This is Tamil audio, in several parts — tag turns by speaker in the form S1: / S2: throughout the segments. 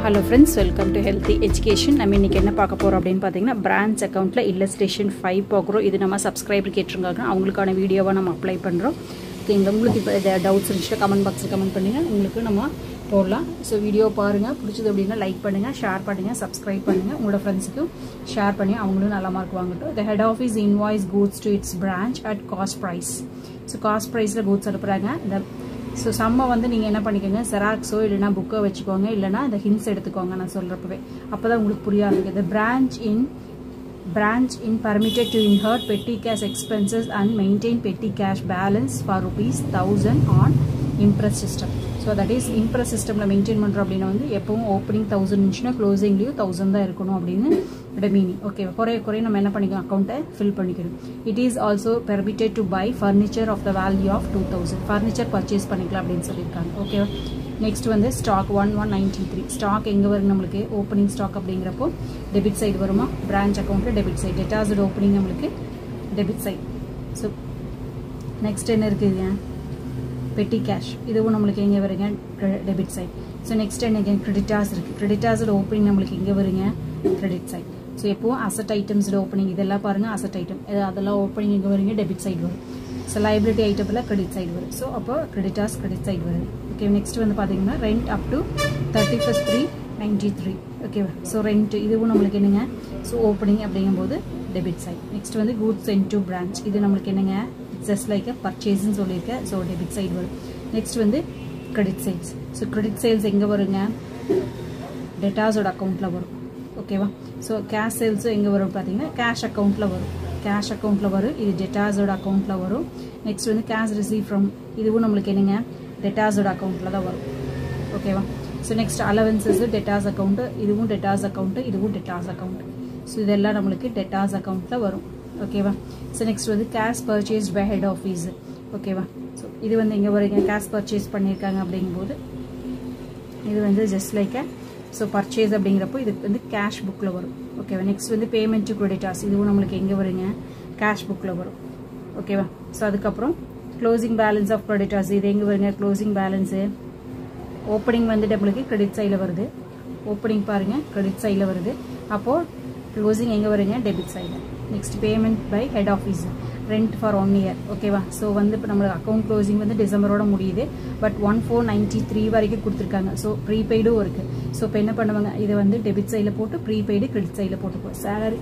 S1: hello friends welcome to healthy education நம்ம இன்றைக்கி என்ன பார்க்க போகிறோம் அப்படின்னு பார்த்தீங்கன்னா பிரான்ச் அக்கௌண்ட்டில் இல்லஸ்ட்ரேஷன் ஃபைவ் பார்க்குறோம் இது நம்ம சப்ஸ்கிரைபர் கேட்டிருக்காங்க அவங்களுக்கான வீடியோவை நம்ம அப்ளை பண்ணுறோம் ஓகேங்களா உங்களுக்கு இப்போ இதை டவுட்ஸ் இருந்துச்சுன்னா கமெண்ட் பாக்ஸில் கமெண்ட் பண்ணுங்கள் உங்களுக்கு நம்ம போடலாம் ஸோ வீடியோ பாருங்கள் பிடிச்சது அப்படின்னா லைக் பண்ணுங்கள் ஷேர் பண்ணுங்கள் சப்ஸ்கிரைப் பண்ணுங்கள் உங்களோட ஃப்ரெண்ட்ஸுக்கும் ஷேர் பண்ணி அவங்களும் நல்ல மார்க் வாங்கட்டும் the head office invoice goods to its branch at cost price so cost ப்ரைஸில் கூட்ஸ் அனுப்புகிறாங்க இந்த ஸோ சம்மை வந்து நீங்கள் என்ன பண்ணிக்கோங்க செராக்ஸோ இல்லைனா புக்கோ வச்சுக்கோங்க இல்லைனா இந்த ஹின்ஸ் எடுத்துக்கோங்க நான் சொல்கிறப்பவே அப்போ தான் உங்களுக்கு புரியாது the branch in branch in permitted to இன்ஹர்ட் petty cash expenses and maintain petty cash balance for rupees thousand on imprest system so that is imprest சிஸ்டமில் மெயின்டைன் பண்ணுறோம் அப்படின்னா வந்து எப்பவும் ஓப்பனிங் தௌசண்ட் இருந்துச்சுன்னா க்ளோசிங்லேயும் தௌசண்ட் தான் இருக்கணும் அப்படின்னு மீனிங் ஓகே குறைய குறைய நம்ம என்ன பண்ணிக்கலாம் அக்கௌண்ட்டை ஃபில் பண்ணிக்கணும் it is also permitted to buy furniture of the value of two thousand furniture purchase பண்ணிக்கலாம் அப்படின்னு சொல்லியிருக்காங்க ஓகேவா நெக்ஸ்ட் வந்து stock one one ninety three stock எங்கே வரும் நம்மளுக்கு ஓப்பனிங் ஸ்டாக் அப்படிங்கிறப்போ டெபிட் சைடு வருமா பிரான்ச் அக்கௌண்ட்டில் டெபிட் சைடு டெட்டாசிட் ஓப்பனிங் நம்மளுக்கு டெபிட் சைடு ஸோ நெக்ஸ்ட் என்ன இருக்குதுங்க பெட்டி கேஷ் இதுவும் நம்மளுக்கு எங்கே வருங்க டெபிட் சைட் ஸோ நெக்ஸ்ட் என்ன கிரெடிட்டாஸ் இருக்குது கிரெடிட்டாஸோட ஓப்பனிங் நம்மளுக்கு எங்கே வருங்க கிரெடிட் சைட் ஸோ எப்போவும் அசட் ஐட்டம்ஸோட ஓப்பனிங் இதெல்லாம் பாருங்கள் அசட் ஐட்டம் அதெல்லாம் ஓப்பனிங் எங்கே வருங்க டெபிட் சைடு வரும் ஸோ லைபிலிட்டி ஐட்டமில் கிரெடிட் சைடு வரும் ஸோ அப்போ கிரெடிட்டாஸ் கிரெடிட் சைடு வருது ஓகே நெக்ஸ்ட் வந்து பார்த்தீங்கன்னா rent up to thirty first three ninety three ஓகேவா ஸோ ரெண்ட் இதுவும் நம்மளுக்கு என்னங்க ஸோ ஓப்பனிங் அப்படிங்கும்போது டெபிட் சைட் நெக்ஸ்ட் வந்து கூட்ஸ் சென்ட் டு பிரான்ச் இது நம்மளுக்கு என்னங்க ஜஸ்ட் லைக் பர்ச்சேஸ்ன்னு சொல்லியிருக்கேன் ஸோ டெபிட் சைடு வரும் நெக்ஸ்ட் வந்து credit sales so credit sales எங்கே வருங்க டெட்டாஸோட அக்கௌண்ட்டில் வரும் ஓகேவா ஸோ கேஷ் சேல்ஸும் எங்கே வரும் பார்த்தீங்கன்னா கேஷ் அக்கௌண்ட்டில் வரும் கேஷ் அக்கௌண்ட்டில் வரும் இது டெட்டாஸோட அக்கௌண்ட்டில் வரும் நெக்ஸ்ட் வந்து கேஷ் ரிசீவ் ஃப்ரம் இதுவும் நம்மளுக்கு என்னங்க டெட்டாஸோட அக்கௌண்ட்டில் தான் வரும் ஓகேவா so next allowances debtors account இதுவும் டெட்டாஸ் அக்கௌண்ட்டு இதுவும் டெட்டாஸ் அக்கௌண்ட் ஸோ இதெல்லாம் நம்மளுக்கு டெட்டாஸ் அக்கௌண்ட்டில் வரும் ஓகேவா ஸோ நெக்ஸ்ட் வந்து cash purchased by head office ஓகேவா ஸோ இது வந்து எங்கே வருங்க கேஷ் பர்ச்சேஸ் பண்ணியிருக்காங்க அப்படிங்கும்போது இது வந்து ஜஸ்ட் லைக் ஸோ பர்ச்சேஸ் அப்படிங்கிறப்போ இதுக்கு வந்து கேஷ் புக்கில் வரும் ஓகேவா நெக்ஸ்ட் வந்து பேமெண்ட் டு கிரெடிட்டாஸ் இதுவும் நம்மளுக்கு எங்கே வருங்க கேஷ் புக்கில் வரும் ஓகேவா ஸோ அதுக்கப்புறம் க்ளோசிங் பேலன்ஸ் ஆஃப் கிரெடிட்டாஸ் இது எங்கே வருங்க க்ளோசிங் பேலன்ஸு ஓப்பனிங் வந்து நம்மளுக்கு கிரெடிட் சைடில் வருது ஓப்பனிங் பாருங்கள் கிரெடிட் சைடில் வருது அப்போது க்ளோசிங் எங்கே வருங்க டெபிட் சைடில் next payment by head office rent for one year ஓகேவா ஸோ வந்து இப்போ நம்மளுக்கு அக்கௌண்ட் க்ளோசிங் வந்து டிசம்பரோட முடியுது but one four ninety three வரைக்கும் கொடுத்துருக்காங்க ஸோ ப்ரீபெய்டும் இருக்குது ஸோ இப்போ என்ன பண்ணுவாங்க இதை வந்து டெபிட் சைடில் போட்டு ப்ரீபெய்டு கிரெடிட் சைடில் போட்டுப்போம் சேலரி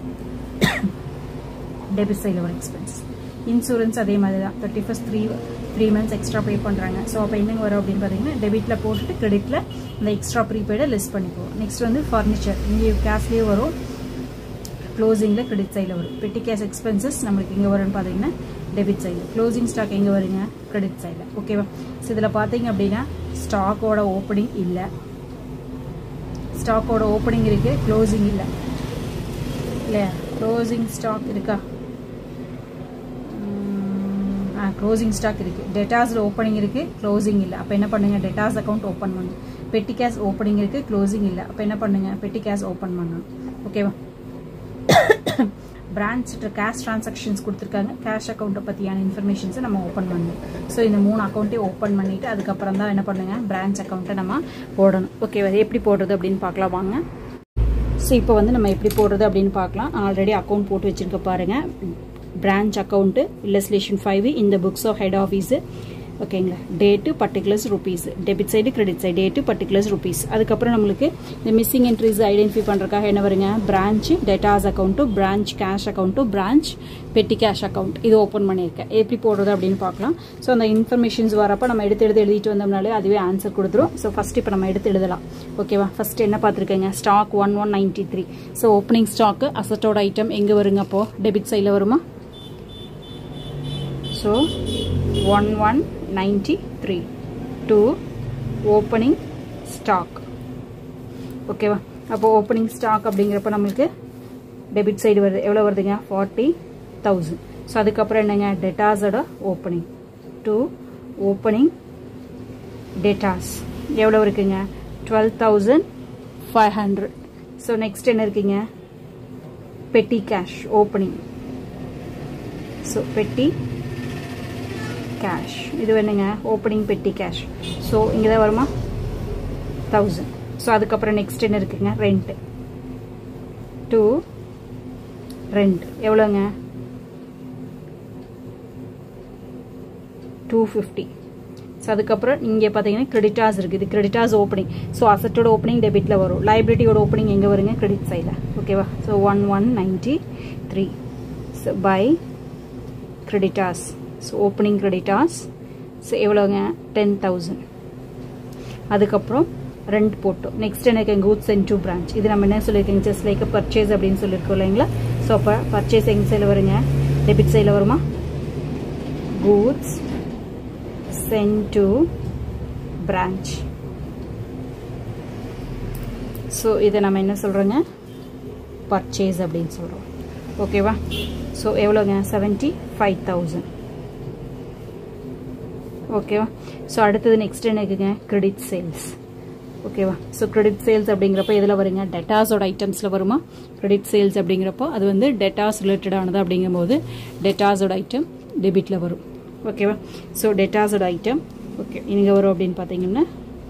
S1: டெபிட் சைடில் ஒரு எக்ஸ்பென்ஸ் இன்சூரன்ஸ் அதே மாதிரி தான் thirty first three three months extra pay பண்ணுறாங்க ஸோ அப்போ என்னங்க வரும் அப்படின்னு பார்த்தீங்கன்னா டெபிட்டில் போட்டுட்டு கிரெடிட்டில் இந்த எக்ஸ்ட்ரா ப்ரீபெய்டை லிஸ்ட் பண்ணிப்போம் நெக்ஸ்ட் வந்து ஃபர்னிச்சர் இங்கே கேஷ்லேயே வரும் க்ளோசிங்கில் கிரெடிட் சைடில் வரும் பெட்டி கேஷ் எக்ஸ்பென்சஸ் நம்மளுக்கு எங்கே வரும்னு பார்த்தீங்கன்னா டெபிட் சைடில் க்ளோசிங் ஸ்டாக் எங்கே வருங்க கிரெடிட் சைடில் ஓகேவா ஸோ இதில் பார்த்தீங்க அப்படின்னா ஸ்டாக்கோட ஓப்பனிங் இல்லை ஸ்டாக்கோட ஓப்பனிங் இருக்குது க்ளோசிங் இல்லை இல்லையா க்ளோசிங் ஸ்டாக் இருக்கா க்ளோசிங் ஸ்டாக் இருக்குது டெட்டாஸில் ஓப்பனிங் இருக்குது க்ளோசிங் இல்லை அப்போ என்ன பண்ணுங்க டெட்டாஸ் அக்கௌண்ட் ஓப்பன் பண்ணுங்க பெட்டி கேஷ் ஓப்பனிங் இருக்குது க்ளோசிங் இல்லை அப்போ என்ன பண்ணுங்க பெட்டி கேஷ் ஓப்பன் பண்ணணும் ஓகேவா பிரான்ச் கேஷ் ட்ரான்சாக்ஷன்ஸ் கொடுத்துருக்காங்க கேஷ் அக்கௌண்ட்டை பற்றியான இன்ஃபர்மேஷன்ஸை நம்ம ஓப்பன் பண்ணணும் ஸோ இந்த மூணு அக்கௌண்ட்டையும் ஓப்பன் பண்ணிவிட்டு அதுக்கப்புறம் தான் என்ன பண்ணுங்க பிரான்ச் அக்கௌண்ட்டை நம்ம போடணும் ஓகேவா எப்படி போடுறது அப்படின்னு பார்க்கலாம் வாங்க ஸோ இப்போ வந்து நம்ம எப்படி போடுறது அப்படின்னு பார்க்கலாம் ஆல்ரெடி அக்கௌண்ட் போட்டு வச்சுருக்க பாருங்கள் பிரான்ச் அக்கௌண்ட்டு இல்லஸ்லேஷன் ஃபைவ் இந்த புக்ஸ் ஆஃப் ஹெட் ஆஃபீஸு ஓகேங்களா date particulars rupees debit side credit side date particulars rupees அதுக்கப்புறம் நம்மளுக்கு இந்த மிஸ்ஸிங் என்ட்ரிஸ் ஐடென்டிஃபை பண்ணுறதுக்காக என்ன வருங்க branch debtors account branch cash account branch petty cash account இது ஓப்பன் பண்ணியிருக்கேன் எப்படி போடுறது அப்படின்னு பார்க்கலாம் ஸோ அந்த இன்ஃபர்மேஷன்ஸ் வரப்போ நம்ம எடுத்து எடுத்து எழுதிட்டு வந்தோம்னாலே அதுவே ஆன்சர் கொடுத்துரும் ஸோ ஃபஸ்ட் இப்போ நம்ம எடுத்து எழுதலாம் ஓகேவா ஃபஸ்ட் என்ன பார்த்துருக்கேங்க stock one one ninety three so opening stock அசட்டோட ஐட்டம் எங்கே வருங்க அப்போது டெபிட் சைடில் வருமா so one one ninety three to opening stock ஓகேவா அப்போ ஓப்பனிங் ஸ்டாக் அப்படிங்கிறப்ப நம்மளுக்கு டெபிட் சைடு வருது எவ்வளோ வருதுங்க ஃபார்ட்டி தௌசண்ட் ஸோ அதுக்கப்புறம் என்னங்க டெட்டாஸோட ஓப்பனிங் டூ ஓப்பனிங் டெட்டாஸ் எவ்வளோ இருக்குங்க twelve thousand five hundred so next என்ன இருக்குங்க petty cash opening so petty cash இது என்னங்க ஓப்பனிங் பெட்டி கேஷ் ஸோ இங்கே தான் வருமா தௌசண்ட் ஸோ அதுக்கப்புறம் நெக்ஸ்ட் என்ன இருக்குங்க ரெண்ட் டூ ரெண்ட் எவ்வளோங்க டூ ஃபிஃப்டி ஸோ அதுக்கப்புறம் இங்கே பார்த்தீங்கன்னா கிரெடிட்டாஸ் இருக்குது இது கிரெடிட்டாஸ் ஓப்பனிங் ஸோ அசட்டோட ஓப்பனிங் டெபிட்டில் வரும் லைபிலிட்டியோட ஓப்பனிங் எங்கே வருங்க கிரெடிட் சைடில் ஓகேவா so one one ninety three so by creditors so opening creditors so எவ்வளோங்க டென் தௌசண்ட் அதுக்கப்புறம் ரெண்ட் போட்டோம் நெக்ஸ்ட் எனக்கு கூட்ஸ் அண்ட் டூ பிரான்ச் இது நம்ம என்ன சொல்லியிருக்கோங்க ஜஸ்ட் லைக் பர்ச்சேஸ் அப்படின்னு சொல்லியிருக்கோம் இல்லைங்களா ஸோ அப்போ பர்ச்சேஸ் எங்க சைடில் வருங்க டெபிட் சைடில் வருமா goods sent to branch so இதை நம்ம என்ன சொல்கிறோங்க பர்ச்சேஸ் அப்படின்னு சொல்கிறோம் ஓகேவா ஸோ எவ்வளோங்க செவன்ட்டி ஃபைவ் தௌசண்ட் ஓகேவா ஸோ அடுத்தது நெக்ஸ்ட் என்னக்குங்க கிரெடிட் சேல்ஸ் ஓகேவா ஸோ கிரெடிட் சேல்ஸ் அப்படிங்கிறப்ப எதில் வருங்க டெட்டாஸோட ஐட்டம்ஸில் வருமா கிரெடிட் சேல்ஸ் அப்படிங்கிறப்போ அது வந்து டெட்டாஸ் ரிலேட்டடானது அப்படிங்கும்போது டெட்டாஸோட ஐட்டம் டெபிட்டில் வரும் ஓகேவா ஸோ டெட்டாஸோட ஐட்டம் ஓகே இங்கே வரும் அப்படின்னு பார்த்தீங்கன்னா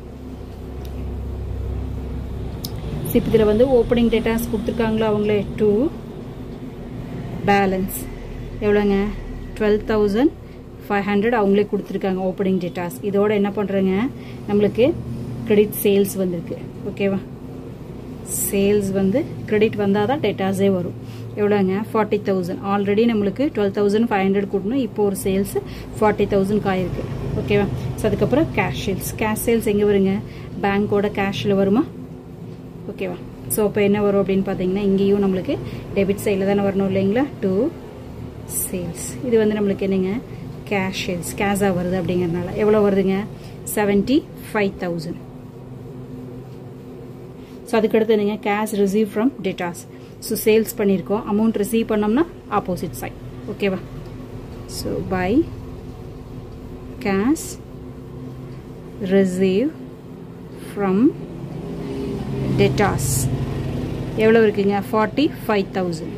S1: இப்போ இதில் வந்து ஓப்பனிங் டேட்டாஸ் கொடுத்துருக்காங்களா அவங்களே டூ பேலன்ஸ் எவ்வளோங்க டுவெல் தௌசண்ட் ஃபைவ் ஹண்ட்ரட் அவங்களே கொடுத்துருக்காங்க ஓப்பனிங் டேட்டாஸ் இதோட என்ன பண்ணுறேங்க நம்மளுக்கு கிரெடிட் சேல்ஸ் வந்திருக்கு ஓகேவா சேல்ஸ் வந்து கிரெடிட் வந்தால் தான் டேட்டாஸே வரும் எவ்வளோங்க ஃபார்ட்டி தௌசண்ட் ஆல்ரெடி நம்மளுக்கு டுவெல் தௌசண்ட் ஃபைவ் ஹண்ட்ரட் கொடுக்கணும் இப்போ ஒரு சேல்ஸ் ஃபார்ட்டி தௌசண்ட் ஆயிருக்கு ஓகேவா ஸோ அதுக்கப்புறம் கேஷ் சேல்ஸ் கேஷ் சேல்ஸ் எங்கே வருங்க பேங்க்கோட கேஷில் வருமா ஓகேவா ஸோ அப்போ என்ன வரும் அப்படின்னு பார்த்தீங்கன்னா இங்கேயும் நம்மளுக்கு டெபிட் சைடில் தானே வரணும் இல்லைங்களா டூ சேல்ஸ் இது வந்து நம்மளுக்கு என்னங்க கேஷ் சேல்ஸ் கேஷாக வருது அப்படிங்கிறதுனால எவ்வளோ வருதுங்க செவன்ட்டி ஃபைவ் தௌசண்ட் ஸோ அதுக்கடுத்து என்னங்க cash receive from debtors so sales பண்ணியிருக்கோம் அமௌண்ட் ரிசீவ் பண்ணோம்னா ஆப்போசிட் சைட் ஓகேவா so by cash receive from debtors எவ்வளோ இருக்குங்க ஃபார்ட்டி ஃபைவ் தௌசண்ட்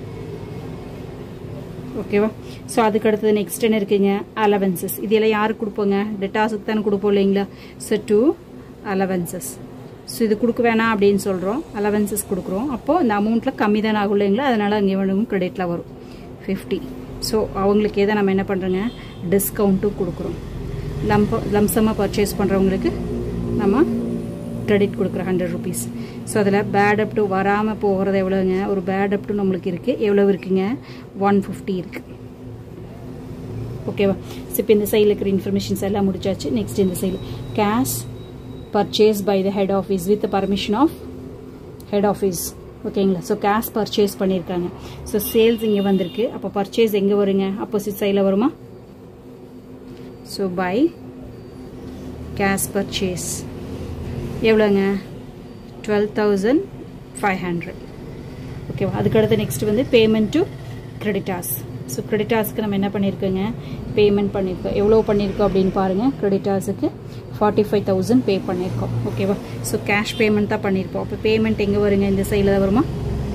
S1: ஓகேவா ஸோ அதுக்கு அடுத்தது நெக்ஸ்ட் என்ன இருக்குங்க அலவன்சஸ் இதெல்லாம் யாருக்கு கொடுப்போங்க டெட்டாஸுக்கு தானே கொடுப்போம் இல்லைங்களா ஸோ டூ அலவன்சஸ் ஸோ இது கொடுக்க வேணாம் அப்படின்னு சொல்கிறோம் அலவன்சஸ் கொடுக்குறோம் அப்போது இந்த அமௌண்ட்டில் கம்மி தானே ஆகும் இல்லைங்களா அதனால் அங்கே வேணும் கிரெடிட்டில் வரும் ஃபிஃப்டி ஸோ அவங்களுக்கு எதை நம்ம என்ன பண்ணுறோங்க டிஸ்கவுண்ட்டும் கொடுக்குறோம் லம்ப லம்சமாக பர்ச்சேஸ் பண்ணுறவங்களுக்கு நம்ம கிரெடிட் கொடுக்குறோம் ஹண்ட்ரட் ருபீஸ் ஸோ அதில் பேட் அப் டு வராமல் போகிறது எவ்வளோங்க ஒரு பேட் அப் டு நம்மளுக்கு இருக்குது எவ்வளோ இருக்குங்க ஒன் ஃபிஃப்டி இருக்குது ஓகேவா ஸோ இப்போ இந்த சைடில் இருக்கிற இன்ஃபர்மேஷன்ஸ் எல்லாம் முடிச்சாச்சு நெக்ஸ்ட் இந்த சைடில் cash purchase by the head office with permission of head office ஓகேங்களா ஸோ கேஷ் பர்ச்சேஸ் பண்ணியிருக்காங்க ஸோ சேல்ஸ் இங்கே வந்திருக்கு அப்போ பர்ச்சேஸ் எங்கே வருங்க அப்போசிட் சைடில் வருமா ஸோ பை கேஷ் பர்ச்சேஸ் எவ்வளோங்க டுவெல் தௌசண்ட் ஃபைவ் ஹண்ட்ரட் ஓகேவா அதுக்கடுத்து நெக்ஸ்ட் வந்து பேமெண்ட் டு கிரெடிட்டாஸ் ஸோ கிரெடிட்டாஸ்க்கு நம்ம என்ன பண்ணியிருக்கோங்க பேமெண்ட் பண்ணியிருக்கோம் எவ்வளோ பண்ணியிருக்கோம் அப்படின்னு பாருங்கள் கிரெடிட்டாஸுக்கு ஃபார்ட்டி ஃபைவ் தௌசண்ட் பே பண்ணியிருக்கோம் ஓகேவா ஸோ கேஷ் பேமெண்ட் தான் பண்ணியிருப்போம் அப்போ பேமெண்ட் எங்கே வருங்க இந்த சைடில் தான் வருமா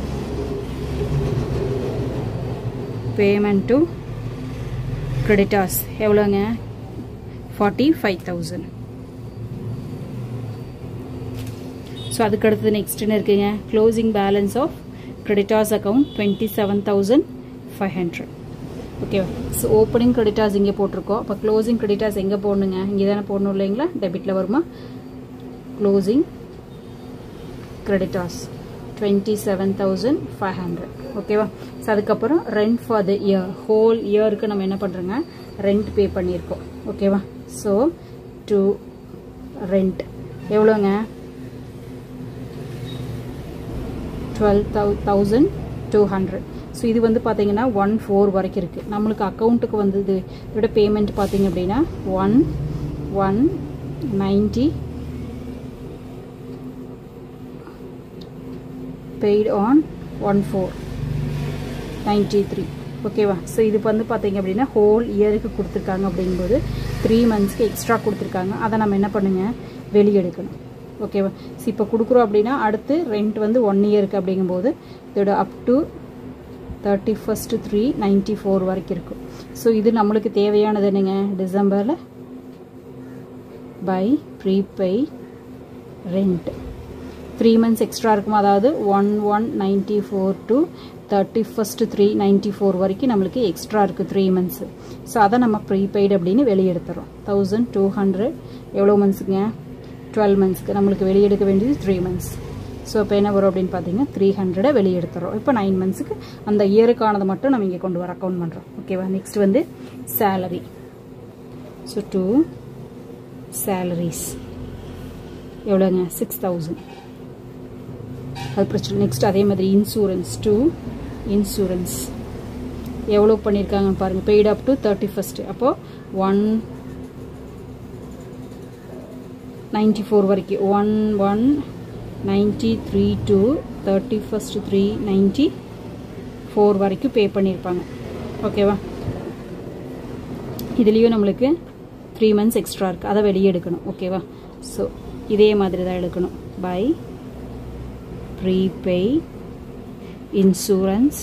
S1: பேமெண்ட் டு கிரெடிட்டாஸ் எவ்வளோங்க ஃபார்ட்டி ஃபைவ் தௌசண்ட் ஸோ அதுக்கு அடுத்தது நெக்ஸ்ட் என்ன இருக்குங்க closing balance of creditors account twenty seven thousand five hundred ஓகேவா ஸோ ஓப்பனிங் கிரெடிட்டாஸ் இங்கே போட்டிருக்கோம் அப்போ க்ளோசிங் கிரெடிட்டாஸ் எங்கே போடணுங்க இங்கே தானே போடணும் இல்லைங்களா டெபிட்டில் வருமா closing creditors twenty seven thousand five hundred ஓகேவா ஸோ அதுக்கப்புறம் rent for the year whole இயருக்கு நம்ம என்ன பண்ணுறோங்க ரெண்ட் பே பண்ணியிருக்கோம் ஓகேவா ஸோ டு ரெண்ட் எவ்வளோங்க டுவெல் தௌ தௌசண்ட் டூ ஹண்ட்ரட் ஸோ இது வந்து பார்த்தீங்கன்னா ஒன் ஃபோர் வரைக்கும் இருக்குது நம்மளுக்கு அக்கௌண்ட்டுக்கு வந்து இது இதோட பேமெண்ட் பார்த்தீங்க அப்படின்னா one one ninety paid on one four ninety three ஓகேவா ஸோ இது வந்து பார்த்தீங்க அப்படின்னா ஹோல் இயருக்கு கொடுத்துருக்காங்க அப்படிங்கும்போது த்ரீ மந்த்ஸ்க்கு எக்ஸ்ட்ரா கொடுத்துருக்காங்க அதை நம்ம என்ன பண்ணுங்க வெளியெடுக்கணும் ஓகேவா ஸோ இப்போ கொடுக்குறோம் அப்படின்னா அடுத்து ரெண்ட் வந்து ஒன் இயருக்கு அப்படிங்கும்போது இதோட up to thirty first three ninety four வரைக்கும் இருக்கும் ஸோ இது நம்மளுக்கு தேவையானது என்னங்க டிசம்பரில் by prepay rent three months extra இருக்கும் அதாவது one one ninety four to thirty first three ninety four வரைக்கும் நம்மளுக்கு எக்ஸ்ட்ரா இருக்குது த்ரீ மந்த்ஸு ஸோ அதை நம்ம ப்ரீபெய்டு அப்படின்னு வெளியெடுத்துறோம் தௌசண்ட் டூ ஹண்ட்ரட் எவ்வளோ மந்த்ஸுங்க டுவெல் மந்த்ஸ்க்கு நம்மளுக்கு வெளியெடுக்க வேண்டியது த்ரீ மந்த்ஸ் ஸோ இப்போ என்ன வரும் அப்படின்னு பார்த்தீங்கன்னா த்ரீ ஹண்ட்ரடை வெளியெடுத்துறோம் இப்போ நைன் மந்த்ஸுக்கு அந்த இயருக்கானதை மட்டும் நம்ம இங்கே கொண்டு வர அக்கௌண்ட் பண்ணுறோம் ஓகேவா நெக்ஸ்ட் வந்து சேலரி ஸோ டூ சேலரிஸ் எவ்வளோங்க சிக்ஸ் தௌசண்ட் அது பிரச்சனை நெக்ஸ்ட் அதே மாதிரி இன்சூரன்ஸ் டூ இன்சூரன்ஸ் எவ்வளோ பண்ணியிருக்காங்கன்னு பாருங்கள் paid up to thirty first அப்போது ஒன் நைன்டி ஃபோர் வரைக்கும் one one ninety three to thirty first three ninety four வரைக்கும் பே பண்ணியிருப்பாங்க ஓகேவா இதுலேயும் நம்மளுக்கு த்ரீ மந்த்ஸ் எக்ஸ்ட்ரா இருக்குது அதை வெளியே எடுக்கணும் ஓகேவா ஸோ இதே மாதிரி தான் எடுக்கணும் பை ப்ரீபே இன்சூரன்ஸ்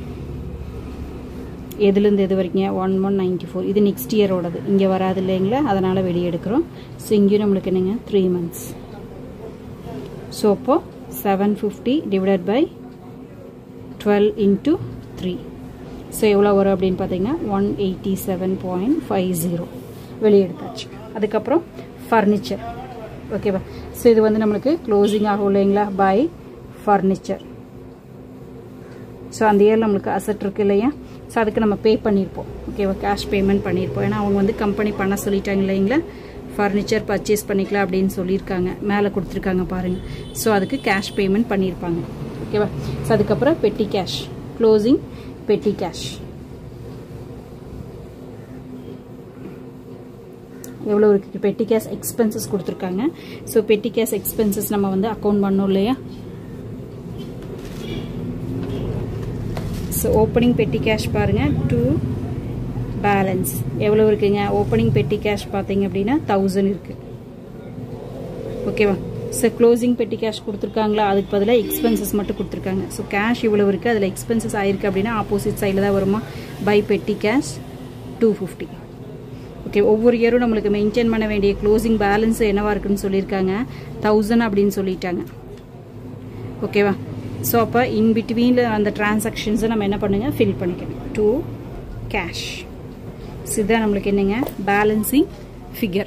S1: எதுலேருந்து எது வரைக்கும் ஒன் ஒன் நைன்டி ஃபோர் இது நெக்ஸ்ட் இயரோடது இங்கே வராது இல்லைங்களா அதனால் வெளியே எடுக்கிறோம் ஸோ இங்கேயும் நம்மளுக்கு என்னங்க த்ரீ மந்த்ஸ் ஸோ அப்போ seven fifty divided by twelve into three so எவ்வளோ வரும் அப்படின்னு பார்த்தீங்கன்னா one eighty seven point five zero வெளியே எடுத்தாச்சு அதுக்கப்புறம் ஃபர்னிச்சர் ஓகேவா ஸோ இது வந்து நம்மளுக்கு க்ளோசிங் ஆகும் இல்லைங்களா பை ஃபர்னிச்சர் ஸோ அந்த இயர் நம்மளுக்கு அசட் இருக்கு இல்லையா ஸோ அதுக்கு நம்ம பே பண்ணியிருப்போம் ஓகேவா கேஷ் பேமெண்ட் பண்ணியிருப்போம் ஏன்னா அவங்க வந்து கம்பெனி பண்ண சொல்லிட்டாங்க இல்லைங்களா ஃபர்னிச்சர் பர்ச்சேஸ் பண்ணிக்கலாம் அப்படின்னு சொல்லியிருக்காங்க மேலே கொடுத்துருக்காங்க பாருங்கள் ஸோ அதுக்கு கேஷ் பேமெண்ட் பண்ணியிருப்பாங்க ஓகேவா ஸோ அதுக்கப்புறம் பெட்டி கேஷ் க்ளோசிங் பெட்டி கேஷ் எவ்வளோ இருக்குது பெட்டி கேஷ் எக்ஸ்பென்சஸ் கொடுத்துருக்காங்க ஸோ பெட்டி கேஷ் எக்ஸ்பென்சஸ் நம்ம வந்து அக்கௌண்ட் பண்ணோம் இல்லையா ஸோ ஓப்பனிங் பெட்டி கேஷ் பாருங்கள் டூ பேலன்ஸ் எவ்வளோ இருக்குங்க ஓப்பனிங் பெட்டி கேஷ் பார்த்தீங்க அப்படின்னா தௌசண்ட் இருக்குது ஓகேவா ஸோ க்ளோசிங் பெட்டி கேஷ் கொடுத்துருக்காங்களா அதுக்கு பதிலாக எக்ஸ்பென்சஸ் மட்டும் கொடுத்துருக்காங்க ஸோ கேஷ் இவ்வளோ இருக்குது அதில் எக்ஸ்பென்சஸ் ஆயிருக்கு அப்படின்னா ஆப்போசிட் சைடில் தான் வருமா by petty cash two fifty okay ஒவ்வொரு இயரும் நம்மளுக்கு மெயின்டைன் பண்ண வேண்டிய க்ளோசிங் பேலன்ஸ் என்னவா இருக்குன்னு சொல்லியிருக்காங்க தௌசண்ட் அப்படின்னு சொல்லிட்டாங்க ஓகேவா ஸோ அப்போ இன் பிட்வீனில் அந்த டிரான்சாக்ஷன்ஸை நம்ம என்ன பண்ணுங்க ஃபில் பண்ணிக்கணும் டூ கேஷ் ஸோ இதுதான் நம்மளுக்கு என்னங்க பேலன்சிங் ஃபிகர்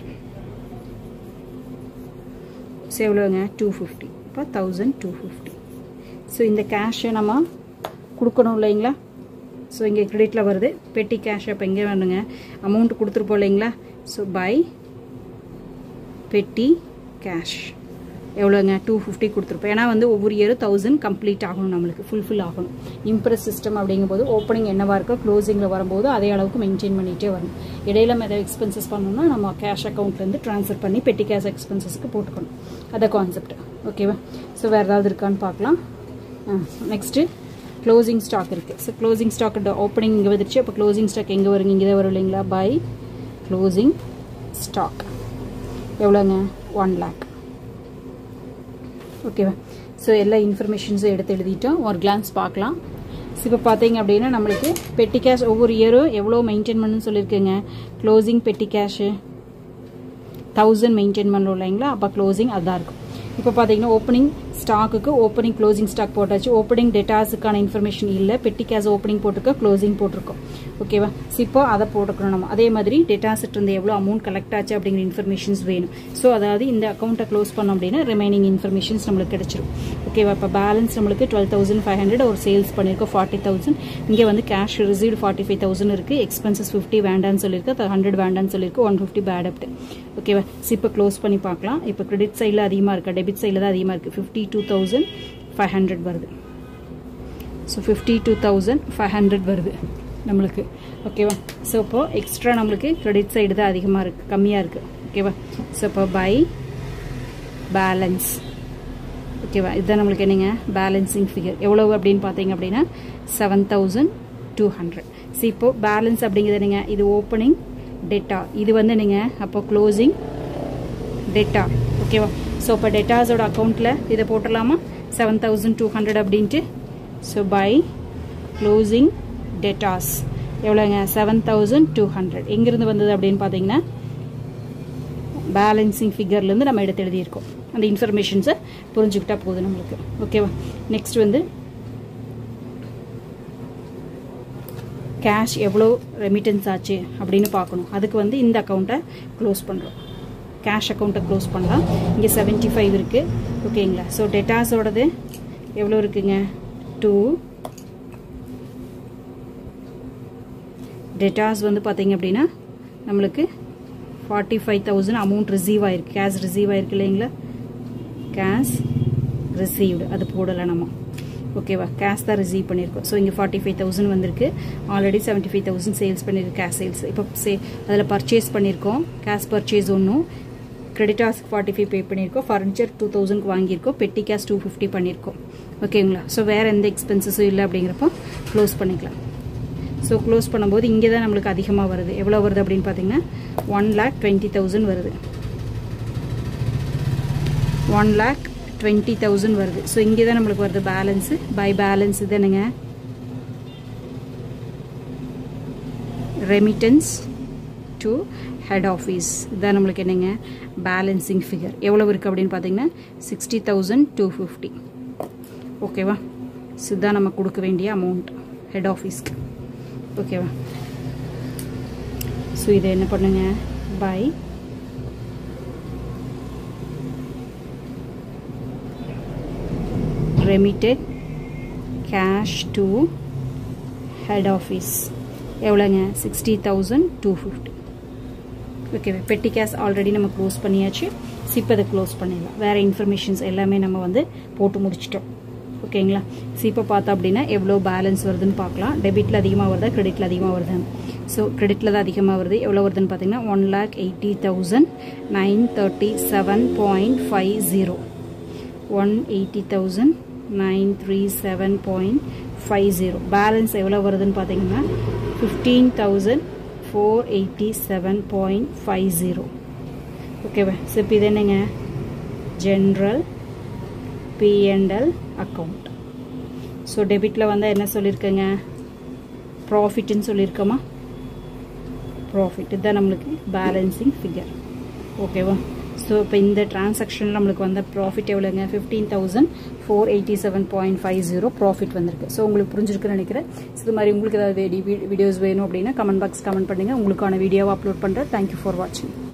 S1: ஸோ எவ்வளோங்க டூ ஃபிஃப்டி இப்போ தௌசண்ட் டூ ஃபிஃப்டி ஸோ இந்த கேஷை நம்ம கொடுக்கணும் இல்லைங்களா ஸோ இங்கே கிரெடிட்டில் வருது பெட்டி கேஷ் அப்போ எங்கே வேணுங்க அமௌண்ட் கொடுத்துருப்போம் இல்லைங்களா ஸோ பை பெட்டி கேஷ் எவ்வளோங்க டூ ஃபிஃப்டி கொடுத்துருப்போம் ஏன்னா வந்து ஒவ்வொரு இயரும் தௌசண்ட் கம்ப்ளீட் ஆகணும் நம்மளுக்கு ஃபுல்ஃபில் ஆகணும் இம்ப்ரெஸ் சிஸ்டம் அப்படிங்கும்போது ஓப்பனிங் என்னவா இருக்கோ க்ளோசிங்கில் வரும்போது அதே அளவுக்கு மெயின்டைன் பண்ணிகிட்டே வரணும் இடையில நம்ம எதாவது எக்ஸ்பென்சஸ் பண்ணணும்னா நம்ம கேஷ் அக்கௌண்ட்லேருந்து ட்ரான்ஸ்ஃபர் பண்ணி பெட்டி கேஷ் எக்ஸ்பென்சஸ்க்கு போட்டுக்கணும் அதை கான்செப்ட் ஓகேவா ஸோ வேறு ஏதாவது இருக்கான்னு பார்க்கலாம் நெக்ஸ்ட்டு க்ளோசிங் ஸ்டாக் இருக்குது ஸோ க்ளோசிங் ஸ்டாக் ஓப்பனிங் இங்கே வந்துருச்சு அப்போ க்ளோசிங் ஸ்டாக் எங்கே வருங்க இங்கே தான் வரும் இல்லைங்களா பை க்ளோசிங் ஸ்டாக் எவ்வளோங்க ஒன் லேக் ஓகேவா ஸோ எல்லா இன்ஃபர்மேஷன்ஸும் எடுத்து எழுதிட்டோம் ஒரு கிளான்ஸ் பார்க்கலாம் ஸோ இப்போ பார்த்தீங்க அப்படின்னா நம்மளுக்கு பெட்டி கேஷ் ஒவ்வொரு இயரும் எவ்வளோ மெயின்டைன் பண்ணுன்னு சொல்லியிருக்கேங்க closing petty cash thousand maintain பண்ணுறோம் இல்லைங்களா அப்போ க்ளோசிங் அதுதான் இருக்கும் இப்போ பார்த்தீங்கன்னா ஓப்பனிங் ஸ்டாக்குக்கு ஓப்பனிங் க்ளோசிங் ஸ்டாக் போட்டாச்சு ஓப்பனிங் டேட்டாஸுக்கான இன்ஃபர்மேஷன் இல்லை பெட்டி கேஸ் ஓப்பனிங் போட்டிருக்க க்ளோசிங் போட்டிருக்கோம் ஓகேவா ஸோ இப்போ அதை போட்டுக்கணும் நம்ம அதே மாதிரி டேட்டாசிட் இருந்து எவ்வளோ அமௌண்ட் கலெக்ட் ஆச்சு அப்படிங்கிற இன்ஃபர்மேஷன்ஸ் வேணும் ஸோ அதாவது இந்த அக்கௌண்ட்டை க்ளோஸ் பண்ணோம் அப்படின்னா ரிமைனிங் இன்ஃபர்மேஷன்ஸ் நம்மளுக்கு கிடைச்சிரும் ஓகேவா இப்போ பேலன்ஸ் நம்மளுக்கு டுவெல் தௌசண்ட் ஃபைவ் ஹண்ட்ரட் ஒரு சேல்ஸ் பண்ணியிருக்கோம் ஃபார்ட்டி தௌசண்ட் இங்கே வந்து cash received forty five thousand இருக்குது எக்ஸ்பென்சஸ் ஃபிஃப்டி வேண்டான்னு சொல்லியிருக்கு ஹண்ட்ரட் வேண்டான்னு சொல்லியிருக்கு ஒன் ஃபிஃப்டி பேட் அப்ட் ஓகேவா ஸோ இப்போ க்ளோஸ் பண்ணி பார்க்கலாம் இப்போ கிரெடிட் சைடில் அதிகமாக இருக்கா டெபிட் சைடில் தான் அதிகமாக இருக்குது fifty two thousand five hundred வருது so fifty two thousand five hundred வருது நம்மளுக்கு ஓகேவா ஸோ இப்போது எக்ஸ்ட்ரா நம்மளுக்கு கிரெடிட் சைடு தான் அதிகமாக இருக்குது கம்மியாக இருக்குது ஓகேவா ஸோ இப்போ பை பேலன்ஸ் ஓகேவா இதுதான் நம்மளுக்கு என்னங்க பேலன்சிங் ஃபிகர் எவ்வளவு அப்படின்னு பார்த்தீங்க அப்படின்னா seven thousand two hundred so இப்போது பேலன்ஸ் அப்படிங்கிறது என்னங்க இது ஓப்பனிங் டெட்டா இது வந்து நீங்கள் அப்போ க்ளோசிங் டெட்டா ஓகேவா ஸோ இப்போ டெட்டாஸோட அக்கௌண்ட்டில் இதை போட்டுடலாமா செவன் தௌசண்ட் டூ ஹண்ட்ரட் அப்படின்ட்டு ஸோ பை க்ளோசிங் டெட்டாஸ் எவ்வளோங்க செவன் தௌசண்ட் டூ ஹண்ட்ரட் எங்கேருந்து வந்தது அப்படின்னு பார்த்தீங்கன்னா பேலன்சிங் ஃபிகர்லேருந்து நம்ம எடுத்து எழுதியிருக்கோம் அந்த இன்ஃபர்மேஷன்ஸை புரிஞ்சுக்கிட்டா போதும் நம்மளுக்கு ஓகேவா நெக்ஸ்ட் வந்து கேஷ் எவ்வளோ ரெமிட்டன்ஸ் ஆச்சு அப்படின்னு பார்க்கணும் அதுக்கு வந்து இந்த அக்கௌண்ட்டை க்ளோஸ் பண்ணுறோம் கேஷ் அக்கௌண்ட்டை க்ளோஸ் பண்ணலாம் இங்கே செவன்ட்டி ஃபைவ் இருக்குது ஓகேங்களா ஸோ டெட்டாஸோடது எவ்வளோ இருக்குங்க டூ டெட்டாஸ் வந்து பார்த்தீங்க அப்படின்னா நம்மளுக்கு forty five thousand amount receive ஆயிருக்கு கேஷ் ரிசீவ் ஆயிருக்கு இல்லைங்களா கேஷ் ரிசீவ்டு அது போடலை நம்ம ஓகேவா கேஷ் தான் ரிசீவ் பண்ணியிருக்கோம் ஸோ இங்கே ஃபார்ட்டி ஃபைவ் தௌசண்ட் வந்திருக்கு already seventy five thousand sales பண்ணியிருக்கு கேஷ் சேல்ஸ் இப்போ சே அதில் பர்ச்சேஸ் பண்ணியிருக்கோம் கேஷ் பர்ச்சேஸ் ஒன்றும் கிரெடிட்டாஸ்க்கு ஃபார்ட்டி ஃபைவ் பே பண்ணியிருக்கோம் ஃபர்னிச்சர் டூ தௌசண்ட்க்கு வாங்கியிருக்கோம் பெட்டி கேஷ் டூ ஃபிஃப்டி பண்ணியிருக்கோம் ஓகேங்களா ஸோ வேறு எந்த எக்ஸ்பென்சஸும் இல்லை அப்படிங்கிறப்போ க்ளோஸ் பண்ணிக்கலாம் ஸோ க்ளோஸ் பண்ணும்போது இங்கே தான் நம்மளுக்கு அதிகமாக வருது எவ்வளோ வருது அப்படின்னு பார்த்தீங்கன்னா ஒன் லேக் டுவெண்ட்டி தௌசண்ட் வருது ஒன் லேக் டுவெண்ட்டி தௌசண்ட் வருது ஸோ இங்கே தான் நம்மளுக்கு வருது பேலன்ஸு பை பேலன்ஸ் தானுங்க ரெமிட்டன்ஸ் டு ஹெட் ஆஃபீஸ் இதுதான் நம்மளுக்கு என்னங்க பேலன்சிங் ஃபிகர் எவ்வளோ இருக்குது அப்படின்னு பார்த்தீங்கன்னா சிக்ஸ்டி தௌசண்ட் டூ ஃபிஃப்டி ஓகேவா ஸோ இதுதான் நம்ம கொடுக்க வேண்டிய அமௌண்ட் ஹெட் ஆஃபீஸ்க்கு ஓகேவா ஸோ இதை என்ன பண்ணுங்க by remitted cash to head office எவ்வளோங்க sixty thousand two fifty okay petty cash already நம்ம க்ளோஸ் பண்ணியாச்சு இப்போ அதை க்ளோஸ் பண்ணிடலாம் வேறு இன்ஃபர்மேஷன்ஸ் எல்லாமே நம்ம வந்து போட்டு முடிச்சிட்டோம் ஓகேங்களா இப்போ பார்த்தா அப்படின்னா எவ்வளோ பேலன்ஸ் வருதுன்னு பார்க்கலாம் டெபிட்டில் அதிகமாக வருதா கிரெடிட்டில் அதிகமாக வருதா ஸோ கிரெடிட்டில் தான் அதிகமாக வருது எவ்வளோ வருதுன்னு பார்த்தீங்கன்னா one lakh eighty thousand nine thirty seven point five zero one eighty thousand nine three seven point five zero balance எவ்வளோ வருதுன்னு பார்த்தீங்கன்னா fifteen thousand four eighty seven point five zero ஓகேவா ஸோ இப்போ இது என்னங்க ஜென்ரல் பிஎன்எல் அக்கௌண்ட் ஸோ டெபிட்டில் வந்தால் என்ன சொல்லியிருக்கேங்க ப்ராஃபிட்னு சொல்லியிருக்கோமா ப்ராஃபிட் இதுதான் நம்மளுக்கு பேலன்சிங் ஃபிகர் ஓகேவா ஸோ இப்போ இந்த டிரான்சாக்ஷனில் நம்மளுக்கு வந்த ப்ராஃபிட் எவ்வளோங்க fifteen thousand four eighty seven point five zero profit வந்திருக்கு ஸோ உங்களுக்கு புரிஞ்சிருக்குன்னு நினைக்கிறேன் ஸோ இது மாதிரி உங்களுக்கு ஏதாவது வீடியோஸ் வேணும் அப்படின்னா கமெண்ட் பாக்ஸ் கமெண்ட் பண்ணுங்கள் உங்களுக்கான வீடியோவை அப்லோட் பண்ணுறேன் தேங்க்யூ ஃபார் வாட்சிங்